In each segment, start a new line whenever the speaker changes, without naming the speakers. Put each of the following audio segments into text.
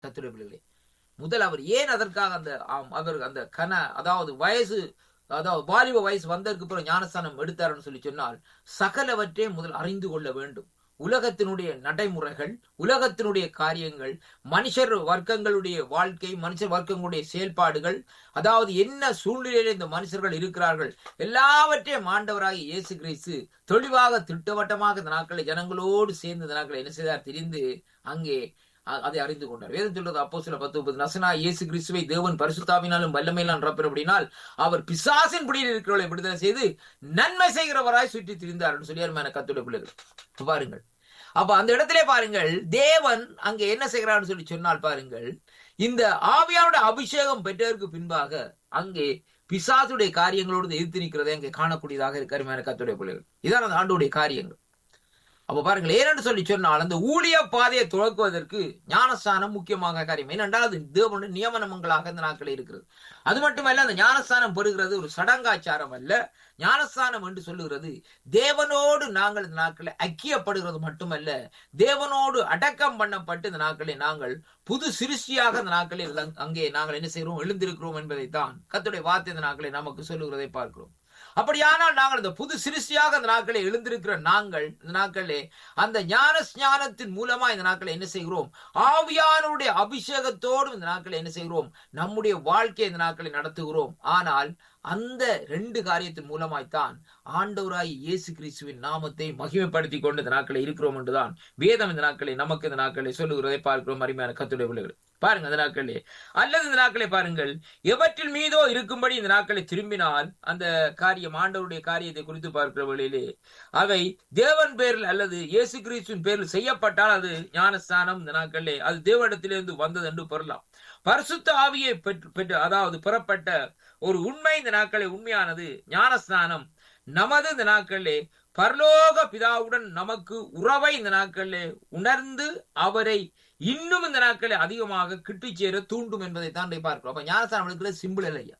கத்துடைய பிள்ளைகளே முதல் அவர் ஏன் அதற்காக அந்த ஆம், அவர் அந்த கன அதாவது வயசு அதாவது வாலிப வயசு வந்ததற்கு பிறகு ஞானஸ்தானம் எடுத்தாருன்னு சொல்லி சொன்னால் சகலவற்றை முதல் அறிந்து கொள்ள வேண்டும் உலகத்தினுடைய நடைமுறைகள் உலகத்தினுடைய காரியங்கள் மனுஷர் வர்க்கங்களுடைய வாழ்க்கை மனுஷர் வர்க்கங்களுடைய செயல்பாடுகள் அதாவது என்ன சூழ்நிலையில் இந்த மனுஷர்கள் இருக்கிறார்கள் எல்லாவற்றையும் ஆண்டவராகிய இயேசு கிறிஸ்து தெளிவாக திட்டவட்டமாக இந்த நாட்களை ஜனங்களோடு சேர்ந்து இந்த நாட்களை என்ன செய்தார் தெரிந்து அங்கே அ- அதை அறிந்து கொண்டார் வேதம் சொல்றது அப்போ சில பத்து முப்பது நசனா இயேசு கிறிஸ்துவை தேவன் பரிசுத்தாவினாலும் வல்லமையிலும் அப்படினால் அவர் பிசாசின் பிடியில் இருக்கிறவர்களை விடுதலை செய்து நன்மை செய்கிறவராய் சுற்றி திரிந்தார் சொல்லி அருமையான கத்துடைய பிள்ளைகள் இப்ப பாருங்கள் அப்ப அந்த இடத்திலே பாருங்கள் தேவன் அங்கே என்ன செய்கிறார்னு சொல்லி சொன்னால் பாருங்கள் இந்த ஆவியாரோட அபிஷேகம் பெற்றதற்கு பின்பாக அங்கே பிசாசுடைய காரியங்களோடு எதிர்த்து நிற்கிறதை அங்கே காணக்கூடியதாக இருக்கு அருமையான கத்துடைய பிள்ளைகள் இதான் அந்த ஆண்டுடைய காரியங்கள் அப்ப பாருங்கள் ஏனென்று சொல்லி சொன்னால் அந்த ஊழிய பாதையை துவக்குவதற்கு ஞானஸ்தானம் முக்கியமாக காரியம் ஏனென்றால் அது தேவனுடைய நியமனங்களாக இந்த நாட்களில் இருக்கிறது அது மட்டுமல்ல அந்த ஞானஸ்தானம் பெறுகிறது ஒரு சடங்காச்சாரம் அல்ல ஞானஸ்தானம் என்று சொல்லுகிறது தேவனோடு நாங்கள் இந்த நாட்களில் ஐக்கியப்படுகிறது மட்டுமல்ல தேவனோடு அடக்கம் பண்ணப்பட்டு இந்த நாட்களில் நாங்கள் புது சிருஷ்டியாக இந்த நாட்களில் அங்- அங்கே நாங்கள் என்ன செய்கிறோம் எழுந்திருக்கிறோம் என்பதைத்தான் கர்த்தருடைய வார்த்தை இந்த நாட்களை நமக்கு சொல்லுகிறதை பார்க்கிறோம் அப்படியானால் நாங்கள் இந்த புது சிருஷ்டியாக இந்த நாட்களை எழுந்திருக்கிற நாங்கள் இந்த நாட்களே அந்த ஞான ஸ்ஞானத்தின் மூலமா இந்த நாட்களை என்ன செய்கிறோம் ஆவியானவருடைய அபிஷேகத்தோடு இந்த நாட்களை என்ன செய்கிறோம் நம்முடைய வாழ்க்கையை இந்த நாட்களை நடத்துகிறோம் ஆனால் அந்த ரெண்டு காரியத்தின் மூலமாய்த்தான் ஆண்டவராய் இயேசு கிறிஸ்துவின் நாமத்தை மகிமைப்படுத்தி கொண்டு இந்த நாட்களை இருக்கிறோம் என்றுதான் வேதம் இந்த நாட்களை நமக்கு இந்த நாட்களை சொல்லுகிறதை பார்க்கிறோம் அருமையான கத்துடைய பிள்ளைகள் பாருங்க இந்த நாட்களே அல்லது இந்த நாட்களை பாருங்கள் எவற்றில் மீதோ இருக்கும்படி இந்த நாட்களை திரும்பினால் அந்த காரியம் ஆண்டவருடைய காரியத்தை குறித்து பார்க்கிற வழியிலே அவை தேவன் பேரில் அல்லது இயேசு கிறிஸ்துவின் பேரில் செய்யப்பட்டால் அது ஞானஸ்தானம் இந்த நாட்களிலே அது தேவனிடத்திலிருந்து வந்தது என்று பெறலாம் பரிசுத்த ஆவியை பெற்று பெற்று அதாவது பெறப்பட்ட ஒரு உண்மை இந்த நாட்களே உண்மையானது ஞானஸ்நானம் நமது இந்த நாட்களிலே பரலோக பிதாவுடன் நமக்கு உறவை இந்த நாட்களிலே உணர்ந்து அவரை இன்னும் இந்த நாட்களை அதிகமாக கிட்டிச் சேர தூண்டும் என்பதை தான் பார்க்கிறோம் அப்ப ஞானஸ்தானம் எடுக்கிறது சிம்பிள் இல்லையா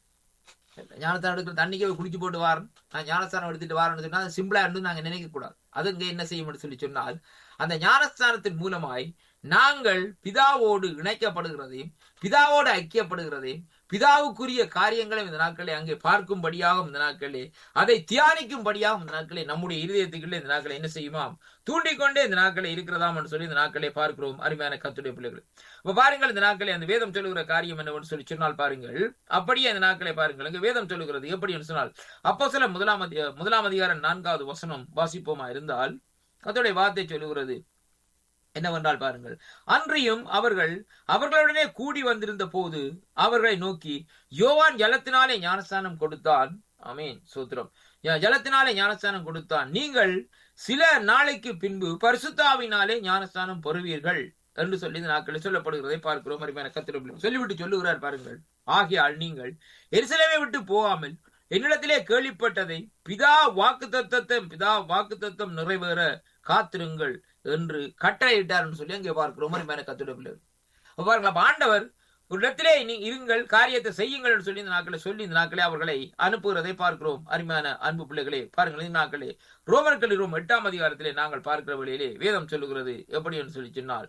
ஞானஸ்தானம் எடுக்கிற தண்ணிக்கே போய் குடிச்சு போட்டு வாரன் நான் ஞானஸ்தானம் எடுத்துட்டு வாரேன்னு சொன்னா அது சிம்பிளா இருந்து நாங்க நினைக்க கூடாது அது இங்க என்ன செய்யும் சொல்லி சொன்னால் அந்த ஞானஸ்தானத்தின் மூலமாய் நாங்கள் பிதாவோடு இணைக்கப்படுகிறதையும் பிதாவோடு ஐக்கியப்படுகிறதையும் பிதாவுக்குரிய காரியங்களை இந்த நாட்களை அங்கே பார்க்கும்படியாகும் இந்த நாட்களே அதை தியானிக்கும்படியாகும் இந்த நாட்களே நம்முடைய இருதயத்துக்குள்ளே இந்த நாட்களை என்ன செய்யுமாம் தூண்டிக்கொண்டே இந்த நாட்களை இருக்கிறதாம் என்று சொல்லி இந்த நாட்களை பார்க்கிறோம் அருமையான கத்துடைய பிள்ளைகள் இப்ப பாருங்கள் இந்த நாட்களை அந்த வேதம் சொல்லுகிற காரியம் என்னவென்று சொல்லி சொன்னால் பாருங்கள் அப்படியே அந்த நாட்களை பாருங்கள் இங்க வேதம் சொல்லுகிறது எப்படி என்று சொன்னால் அப்போ சில முதலாம் அதிக- முதலாம் அதிகாரம் நான்காவது வசனம் வாசிப்போமா இருந்தால் கத்துடைய வார்த்தை சொல்லுகிறது என்னவென்றால் பாருங்கள் அன்றியும் அவர்கள் அவர்களுடனே கூடி வந்திருந்த போது அவர்களை நோக்கி யோவான் ஜலத்தினாலே ஞானஸ்தானம் கொடுத்தான் ஆமீன் சூத்திரம் ய- ஜலத்தினாலே ஞானஸ்தானம் கொடுத்தான் நீங்கள் சில நாளைக்கு பின்பு பரிசுத்தாவினாலே ஞானஸ்தானம் பெறுவீர்கள் என்று சொல்லி இந்த நாட்களில் சொல்லப்படுகிறதை பார்க்கிறோம் அருமையான கத்திரம் சொல்லிவிட்டு சொல்லுகிறார் பாருங்கள் ஆகையால் நீங்கள் எருசலேமை விட்டு போகாமல் என்னிடத்திலே கேள்விப்பட்டதை பிதா வாக்கு தத்தத்தை பிதா வாக்கு தத்தம் நிறைவேற காத்திருங்கள் என்று கட்டளையிட்டார்னு சொல்லி அங்கே பார்க்கிறோம் அருமையான கத்துடைய பிள்ளைகள் அப்ப பாருங்க அப்ப ஆண்டவர் ஒரு இடத்திலே நீ இருங்கள் காரியத்தை செய்யுங்கள் என்று சொல்லி இந்த நாட்களை சொல்லி இந்த நாட்களே அவர்களை அனுப்புகிறதை பார்க்கிறோம் அருமையான அன்பு பிள்ளைகளே பாருங்கள் இந்த நாட்களே ரோமர்கள் ரோம் எட்டாம் அதிகாரத்திலே நாங்கள் பார்க்கிற வழியிலே வேதம் சொல்லுகிறது எப்படி என்று சொல்லி சொன்னால்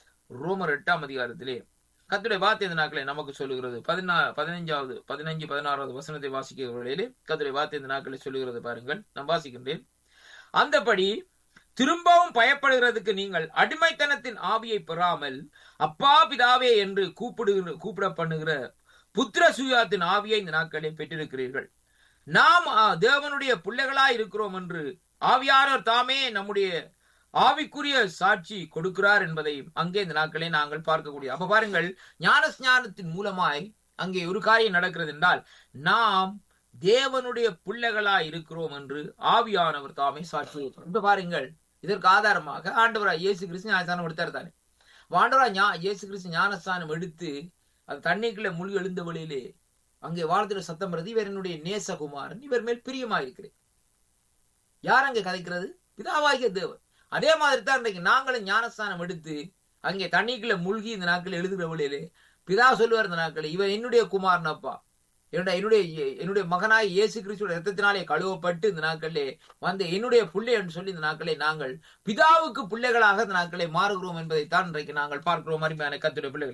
ரோமர் எட்டாம் அதிகாரத்திலே கத்துடைய வார்த்தை இந்த நாட்களை நமக்கு சொல்லுகிறது பதினா பதினைஞ்சாவது பதினைஞ்சு பதினாறாவது வசனத்தை வாசிக்கிற வேளையிலே கத்துடைய வார்த்தை இந்த நாட்களை சொல்லுகிறது பாருங்கள் நான் வாசிக்கின்றேன் அந்தபடி திரும்பவும் பயப்படுகிறதுக்கு நீங்கள் அடிமைத்தனத்தின் ஆவியை பெறாமல் அப்பா பிதாவே என்று கூப்பிடுகிற கூப்பிட பண்ணுகிற புத்திர சுயாத்தின் ஆவியை இந்த நாட்களில் பெற்றிருக்கிறீர்கள் நாம் ஆ, தேவனுடைய பிள்ளைகளாய் இருக்கிறோம் என்று ஆவியானவர் தாமே நம்முடைய ஆவிக்குரிய சாட்சி கொடுக்கிறார் என்பதை அங்கே இந்த நாட்களே நாங்கள் பார்க்கக்கூடிய அப்ப பாருங்கள் ஞான ஸ்ஞானத்தின் மூலமாய் அங்கே ஒரு காரியம் நடக்கிறது என்றால் நாம் தேவனுடைய பிள்ளைகளாய் இருக்கிறோம் என்று ஆவியானவர் தாமே சாட்சி இப்ப பாருங்கள் இதற்கு ஆதாரமாக ஆண்டவராய் இயேசு கிறிஸ்து ஞானஸ்தானம் எடுத்தார் தானே அப்ப ஆண்டவராய் ஞா இயேசு கிறிஸ்து ஞானஸ்தானம் எடுத்து அது தண்ணிக்குள்ள முழு எழுந்த வழியிலே அங்கே வாழ்த்துற சத்தம் வருது இவர் என்னுடைய நேசகுமாரன் இவர் மேல் பிரியமாயிருக்கிறேன் யார் அங்கே கதைக்கிறது பிதாவாகிய தேவன் அதே மாதிரி தான் இன்றைக்கு நாங்களும் ஞானஸ்தானம் எடுத்து அங்கே தண்ணிக்குள்ள மூழ்கி இந்த நாட்கள் எழுதுகிற வழியிலே பிதா சொல்லுவார் இந்த நாட்கள் இவர் என்னுடைய குமாரன் அப்பா என்னுடைய என்னுடைய என்னுடைய மகனாய் இயேசு கிறிஸ்துவோட ரத்தத்தினாலே கழுவப்பட்டு இந்த நாட்களிலே வந்த என்னுடைய பிள்ளை என்று சொல்லி இந்த நாட்களை நாங்கள் பிதாவுக்கு பிள்ளைகளாக இந்த நாட்களை மாறுகிறோம் என்பதைத்தான் இன்றைக்கு நாங்கள் பார்க்கிறோம் அருமையான கத்துடைய பிள்ளைகள்